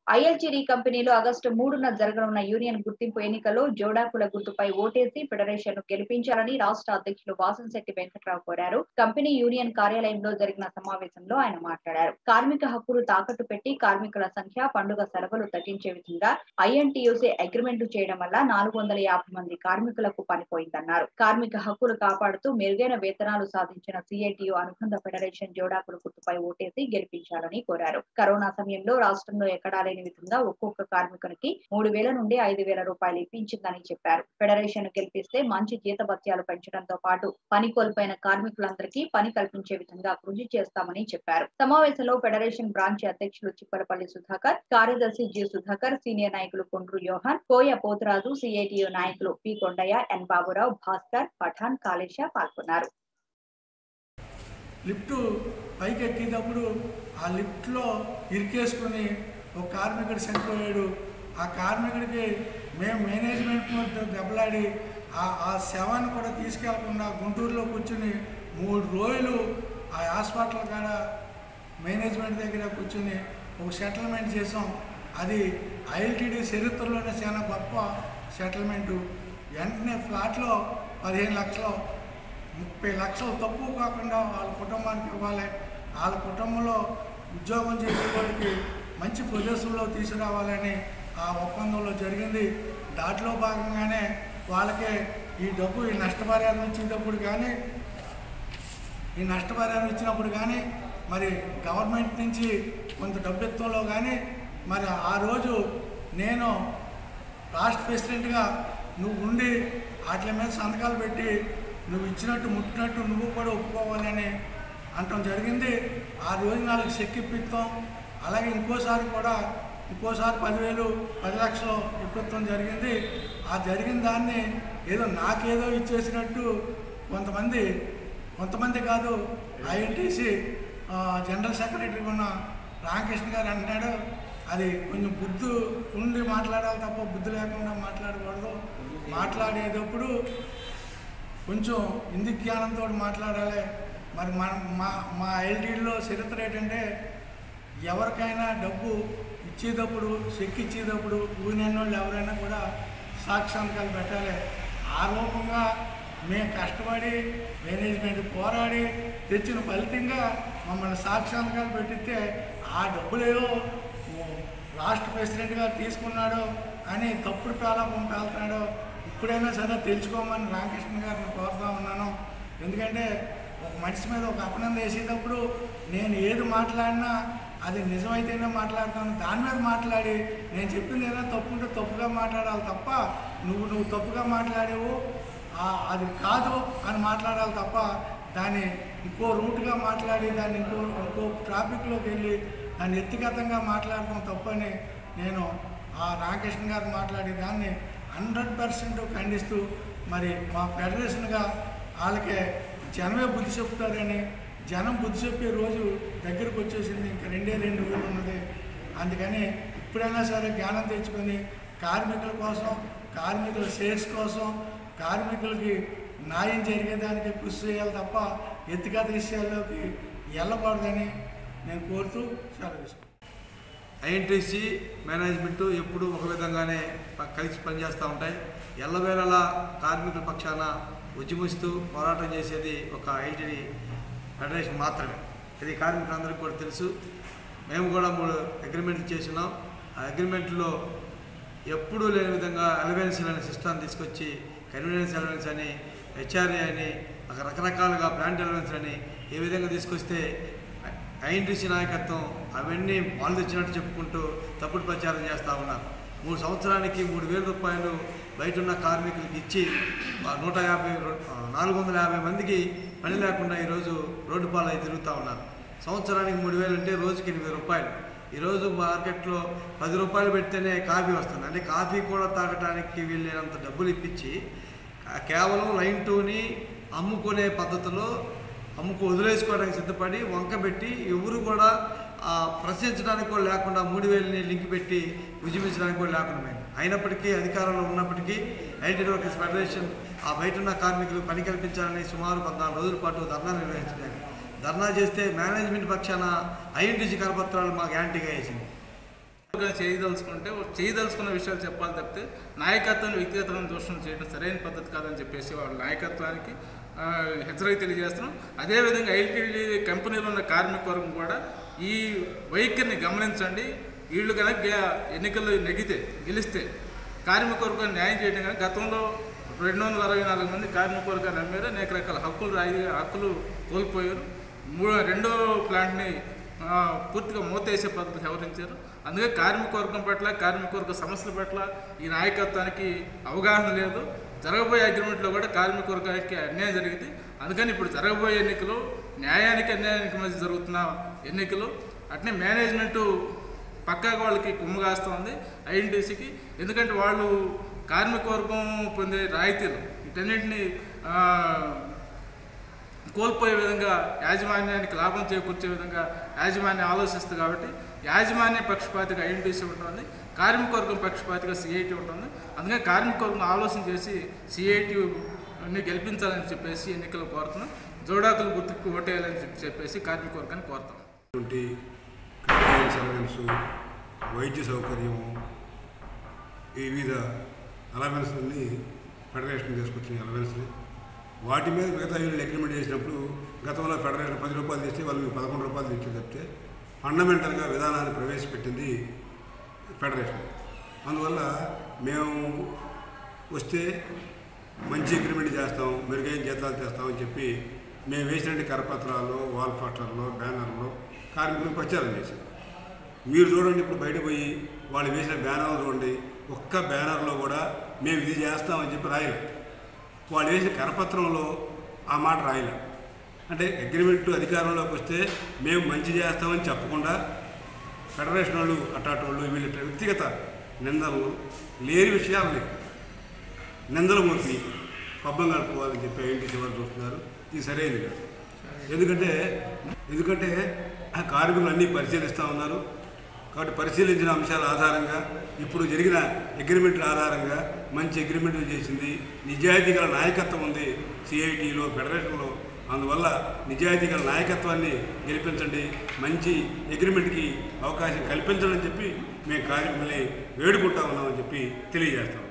ఐఎల్జీడీ కంపెనీలో ఆగస్టు మూడున జరగనున్న యూనియన్ గుర్తింపు ఎన్నికల్లో జోడాకుల గుర్తుపై ఓటేసి ఫెడరేషన్ ను గెలిపించాలని రాష్ట్ర అధ్యక్షులు వాసంశెట్టి వెంకట్రావు కోరారు కంపెనీ యూనియన్ కార్యాలయంలో జరిగిన సమావేశంలో ఆయన మాట్లాడారు కార్మిక హక్కులు తాకట్టు పెట్టి కార్మికుల సంఖ్య పండుగ సెలవులు తగ్గించే విధంగా ఐఎన్టీయూసీ అగ్రిమెంట్ చేయడం వల్ల నాలుగు వందల యాభై మంది కార్మికులకు పనిపోయిందన్నారు కార్మిక హక్కులు కాపాడుతూ మెరుగైన వేతనాలు సాధించిన సిఐటియు అనుబంధ ఫెడరేషన్ జోడాకుల గుర్తుపై ఓటేసి గెలిపించాలని కోరారు కరోనా సమయంలో రాష్ట్రంలో ఎక్కడా లేని విధంగా ఒక్కొక్క కార్మికునికి మూడు వేల నుండి ఐదు వేల రూపాయలు ఇప్పించిందని చెప్పారు ఫెడరేషన్ గెలిపిస్తే మంచి జీతభత్యాలు పెంచడంతో పాటు పని కోల్పోయిన కార్మికులందరికీ పని కల్పించే విధంగా కృషి చేస్తామని చెప్పారు సమావేశంలో ఫెడరేషన్ బ్రాంచ్ అధ్యక్షులు చిప్పలపల్లి సుధాకర్ కార్యదర్శి జి సుధాకర్ సీనియర్ నాయకులు కొండ్రు యోహాన్ కోయ పోతురాజు సిఐటియు నాయకులు పి కొండయ్య ఎన్ బాబురావు భాస్కర్ పఠాన్ కాళేశ పాల్గొన్నారు లిఫ్ట్ పైకి ఎక్కేటప్పుడు ఆ లిఫ్ట్లో ఇరికేసుకుని ఒక కార్మికుడు చనిపోయాడు ఆ కార్మికుడికి మేము మేనేజ్మెంట్ దెబ్బలాడి ఆ ఆ శవాన్ని కూడా తీసుకెళ్లకుండా గుంటూరులో కూర్చుని మూడు రోజులు ఆ హాస్పిటల్ కాడ మేనేజ్మెంట్ దగ్గర కూర్చుని ఒక సెటిల్మెంట్ చేసాం అది ఐఎల్టీడీ చరిత్రలోనే చాలా గొప్ప సెటిల్మెంటు వెంటనే ఫ్లాట్లో పదిహేను లక్షలు ముప్పై లక్షలు తక్కువ కాకుండా వాళ్ళ కుటుంబానికి ఇవ్వాలి వాళ్ళ కుటుంబంలో ఉద్యోగం చేసే వాళ్ళకి మంచి పొజిషన్లో తీసుకురావాలని ఆ ఒప్పందంలో జరిగింది దాంట్లో భాగంగానే వాళ్ళకి ఈ డబ్బు ఈ నష్టపరిహారం ఇచ్చేటప్పుడు కానీ ఈ నష్టపరిహారం ఇచ్చినప్పుడు కానీ మరి గవర్నమెంట్ నుంచి కొంత డబ్బు ఎత్తంలో కానీ మరి ఆ రోజు నేను రాష్ట్ర ప్రెసిడెంట్గా నువ్వు ఉండి వాటి మీద సంతకాలు పెట్టి నువ్వు ఇచ్చినట్టు ముట్టినట్టు నువ్వు కూడా ఒప్పుకోవాలని అంటం జరిగింది ఆ రోజు నాలుగు చెక్ ఇప్పిస్తాం అలాగే ఇంకోసారి కూడా ఇంకోసారి పదివేలు పది లక్షలు ఇప్పించడం జరిగింది ఆ జరిగిన దాన్ని ఏదో నాకేదో ఇచ్చేసినట్టు కొంతమంది కొంతమంది కాదు ఐఎన్టీసీ జనరల్ సెక్రటరీ ఉన్న రామకృష్ణ గారు అంటున్నాడు అది కొంచెం బుద్ధి ఉండి మాట్లాడాలి తప్ప బుద్ధి లేకుండా మాట్లాడకూడదు మాట్లాడేటప్పుడు కొంచెం హిందీ జ్ఞానంతో మాట్లాడాలి మరి మనం మా మా ఎల్టీడీలో చరిత్ర ఏంటంటే ఎవరికైనా డబ్బు ఇచ్చేటప్పుడు చెక్ ఇచ్చేటప్పుడు యూనియన్ వాళ్ళు ఎవరైనా కూడా సాక్ష్యాంకాలు పెట్టాలి ఆ రూపంగా మేము కష్టపడి మేనేజ్మెంట్ పోరాడి తెచ్చిన ఫలితంగా మమ్మల్ని సాక్ష్యాంకాలు పెట్టిస్తే ఆ డబ్బులేదో రాష్ట్ర ప్రెసిడెంట్ గారు తీసుకున్నాడు అని తప్పుడు పేలాపం పేలుతున్నాడు ఇప్పుడైనా సరే తెలుసుకోమని రామకృష్ణ గారిని కోరుతా ఉన్నాను ఎందుకంటే ఒక మనిషి మీద ఒక అపనంద వేసేటప్పుడు నేను ఏది మాట్లాడినా అది నిజమైతేనే మాట్లాడతాను దాని మీద మాట్లాడి నేను చెప్పింది ఏదైనా తప్పుంటే తప్పుగా మాట్లాడాలి తప్ప నువ్వు నువ్వు తప్పుగా మాట్లాడేవు ఆ- అది కాదు అని మాట్లాడాలి తప్ప దాన్ని ఇంకో రూట్గా మాట్లాడి దాన్ని ఇంకో ఇంకో ట్రాఫిక్లోకి వెళ్ళి దాన్ని వ్యక్తిగతంగా మాట్లాడటం తప్పని నేను ఆ రామకృష్ణ గారు మాట్లాడే దాన్ని హండ్రెడ్ పర్సెంట్ ఖండిస్తూ మరి మా ఫెడరేషన్గా వాళ్ళకే జనమే బుద్ధి చెప్తారని జనం బుద్ధి చెప్పే రోజు దగ్గరకు వచ్చేసింది ఇంకా రెండే రెండు వేలు ఉన్నది అందుకని ఇప్పుడైనా సరే జ్ఞానం తెచ్చుకొని కార్మికుల కోసం కార్మికుల షేర్స్ కోసం కార్మికులకి న్యాయం జరిగేదానికి కృషి చేయాలి తప్ప ఎత్తిగత విషయాల్లోకి వెళ్ళకూడదని నేను కోరుతూ సెలవు తీసుకుంటాను ఐఎన్టీసీ మేనేజ్మెంట్ ఎప్పుడూ ఒక విధంగానే ప- కలిసి పనిచేస్తూ ఉంటాయి ఎల్లవేళలా కార్మికుల పక్షాన ఉద్యమిస్తూ పోరాటం చేసేది ఒక ఐటీడీ ఫెడరేషన్ మాత్రమే ఇది కార్మికులందరికీ కూడా తెలుసు మేము కూడా మూడు అగ్రిమెంట్లు చేసినాం ఆ అగ్రిమెంట్లో ఎప్పుడూ లేని విధంగా అలవెన్స్ అనే సిస్టమ్ తీసుకొచ్చి కన్వీనియన్స్ అలవెన్స్ అని హెచ్ఆర్ఏ అని ఒక రకరకాలుగా ప్లాంట్ అలవెన్స్ అని ఏ విధంగా తీసుకొస్తే ఐఎన్టీసీ నాయకత్వం అవన్నీ వాళ్ళు తెచ్చినట్టు చెప్పుకుంటూ తప్పుడు ప్రచారం చేస్తూ ఉన్నారు మూడు సంవత్సరానికి మూడు వేల రూపాయలు బయట ఉన్న కార్మికులకి ఇచ్చి ఆ నూట యాభై రో- ఆ నాలుగు వందల యాభై మందికి పని లేకుండా ఈరోజు రోడ్డు పాలై తిరుగుతూ ఉన్నారు సంవత్సరానికి మూడు వేలు అంటే రోజుకి ఎనిమిది రూపాయలు ఈరోజు మార్కెట్లో పది రూపాయలు పెడితేనే కాఫీ వస్తుంది అంటే కాఫీ కూడా తాగడానికి వీళ్ళేనంత డబ్బులు ఇప్పించి కా- కేవలం లైన్ టూని అమ్ముకునే పద్ధతిలో అమ్ముకు వదిలేసుకోవడానికి సిద్ధపడి వంక పెట్టి ఎవరు కూడా ఆ, ప్రశ్నించడానికి కూడా లేకుండా మూడు వేలని లింక్ పెట్టి ఉద్యమించడానికి కూడా లేకుండా పోయింది. అయినప్పటికీ అధికారంలో ఉన్నప్పటికీ ఐటీ వర్కర్స్ ఫెడరేషన్ ఆ బయట ఉన్న కార్మికులకు పని కల్పించాలని సుమారు పద్నాలుగు రోజుల పాటు ధర్నా నిర్వహించలేదు ధర్నా చేస్తే మేనేజ్మెంట్ పక్షాన ఐఎన్టీసీ కరపత్రాలు మాకు యాంటీగా వేసింది చేయదలుచుకుంటే చేయదలుచుకున్న విషయాలు చెప్పాలి తప్పితే నాయకత్వం వ్యక్తిగతమైన దోషం చేయడం సరైన పద్ధతి కాదని చెప్పేసి వాళ్ళ నాయకత్వానికి ఆ, హెచ్చరిక తెలియజేస్తున్నాం అదేవిధంగా ఐటీడీ కంపెనీలో ఉన్న కార్మిక వర్గం కూడా ఈ వైఖరిని గమనించండి వీళ్ళు కనుక గె- ఎన్నికల్లో నెగితే గెలిస్తే కార్మిక వర్గాన్ని న్యాయం చేయడం కానీ గతంలో రెండు వందల అరవై నాలుగు మంది కార్మిక వర్గాన్ని నమ్మారు అనేక రకాల హక్కులు రాయి హక్కులు కోల్పోయారు మూ రెండో ప్లాంట్ని ఆ, పూర్తిగా మూతేసే పద్ధతి వ్యవహరించారు అందుకే కార్మిక వర్గం పట్ల కార్మిక వర్గ సమస్యల పట్ల ఈ నాయకత్వానికి అవగాహన లేదు జరగబోయే అగ్రిమెంట్లో కూడా కార్మిక వర్గానికి అన్యాయం జరిగింది అందుకని ఇప్పుడు జరగబోయే ఎన్నికలు న్యాయానికి అన్యాయానికి మధ్య జరుగుతున్న ఎన్నికలు అట్నే మేనేజ్మెంటు పక్కాగా వాళ్ళకి కుమ్ము కాస్తుంది ఐఎన్టీసీకి ఎందుకంటే వాళ్ళు కార్మిక వర్గం పొందే రాయితీలు వీటన్నింటినీ ఆ, కోల్పోయే విధంగా యాజమాన్యానికి లాభం చేకూర్చే విధంగా యాజమాన్యం ఆలోచిస్తుంది కాబట్టి యాజమాన్య పక్షపాతిగా ఐఎన్టీసీ ఉంటుంది కార్మిక వర్గం పక్షపాతిగా సిఐటి ఉంటుంది అందుకని కార్మిక వర్గం ఆలోచన చేసి సిఐటిని గెలిపించాలని చెప్పేసి ఎన్నికలు కోరుతున్నాం జోడాకులు గుర్తుకు ఓటేయాలని చెప్పి చెప్పేసి కార్మిక వర్గాన్ని కోరుతాం వంటి క్రిమినల్ సర్వెన్స్ వైద్య సౌకర్యం ఈ వివిధ అలవెన్స్ని ఫెడరేషన్ తీసుకొచ్చిన అలవెన్స్ని వాటి మీద మిగతా వీళ్ళు అగ్రిమెంట్ చేసినప్పుడు గతంలో ఫెడరేషన్ పది రూపాయలు తెస్తే వాళ్ళు పదకొండు రూపాయలు తెచ్చి తప్పితే ఫండమెంటల్గా విధానాన్ని ప్రవేశపెట్టింది ఫెడరేషన్ అందువల్ల మేము వస్తే మంచి అగ్రిమెంట్ చేస్తాం మెరుగైన జీతాలు చేస్తామని చెప్పి మేము వేసినటువంటి కరపత్రాలు వాల్ పోస్టర్లు బ్యానర్లు కార్మికులు ప్రచారం చేశాం మీరు చూడండి ఇప్పుడు బయట పోయి వాళ్ళు వేసిన బ్యానర్లు చూడండి ఒక్క బ్యానర్లో కూడా మేము ఇది చేస్తామని చెప్పి రాయలే వాళ్ళు వేసిన కరపత్రంలో ఆ మాట రాయలే అంటే అగ్రిమెంట్ అధికారంలోకి వస్తే మేము మంచి చేస్తామని చెప్పకుండా ఫెడరేషన్ వాళ్ళు అట్టాటోళ్ళు వీళ్ళు ఇట్లా వ్యక్తిగత నిందలు లేని విషయాలు లేవు నిందలు మోపి పబ్బం గడుపుకోవాలని చెప్పి ఐఎన్టీసీ వాళ్ళు చూస్తున్నారు ఇది సరైనది కాదు ఎందుకంటే ఎందుకంటే ఆ కార్మికులు అన్నీ పరిశీలిస్తూ ఉన్నారు కాబట్టి పరిశీలించిన అంశాల ఆధారంగా ఇప్పుడు జరిగిన అగ్రిమెంట్ల ఆధారంగా మంచి అగ్రిమెంట్లు చేసింది నిజాయితీ గల నాయకత్వం ఉంది సిఐటిలో ఫెడరేషన్లో అందువల్ల నిజాయితీ గల నాయకత్వాన్ని గెలిపించండి మంచి అగ్రిమెంట్కి అవకాశం కల్పించండి అని చెప్పి మేము కార్మికుల్ని వేడుకుంటా ఉన్నామని చెప్పి తెలియజేస్తాం